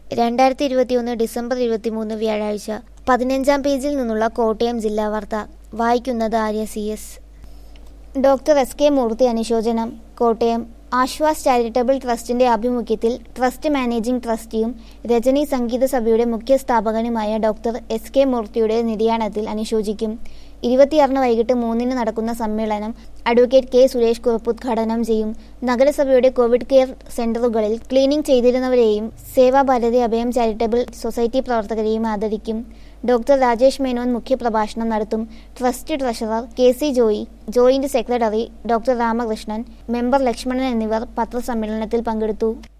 രണ്ടായിരത്തി ഇരുപത്തിയൊന്ന് ഡിസംബർ ഇരുപത്തിമൂന്ന് വ്യാഴാഴ്ച പതിനഞ്ചാം പേജിൽ നിന്നുള്ള കോട്ടയം ജില്ലാ വാർത്ത വായിക്കുന്നത് Arya C S doctor S K Murthy അനുശോചനം കോട്ടയം ആശ്വാസ് ചാരിറ്റബിൾ ട്രസ്റ്റിന്റെ ആഭിമുഖ്യത്തിൽ ട്രസ്റ്റ് മാനേജിംഗ് ട്രസ്റ്റിയും രജനി സംഗീത സഭയുടെ മുഖ്യ സ്ഥാപകനുമായ ഡോക്ടർ എസ് കെ മൂർത്തിയുടെ നിര്യാണത്തിൽ അനുശോചിക്കും ഇരുപത്തിയാറിന് വൈകിട്ട് മൂന്നിന് നടക്കുന്ന സമ്മേളനം അഡ്വക്കേറ്റ് കെ സുരേഷ് കുറുപ്പ് ഉദ്ഘാടനം ചെയ്യും നഗരസഭയുടെ കോവിഡ് കെയർ സെന്ററുകളിൽ ക്ലീനിംഗ് ചെയ്തിരുന്നവരെയും സേവാഭാരതി അഭയം ചാരിറ്റബിൾ സൊസൈറ്റി പ്രവർത്തകരെയും ആദരിക്കും ഡോക്ടർ രാജേഷ് മേനോൻ മുഖ്യപ്രഭാഷണം നടത്തും trust treasurer K C Joy joint secretary doctor Ramakrishnan member Lakshmanan എന്നിവർ പത്രസമ്മേളനത്തിൽ പങ്കെടുത്തു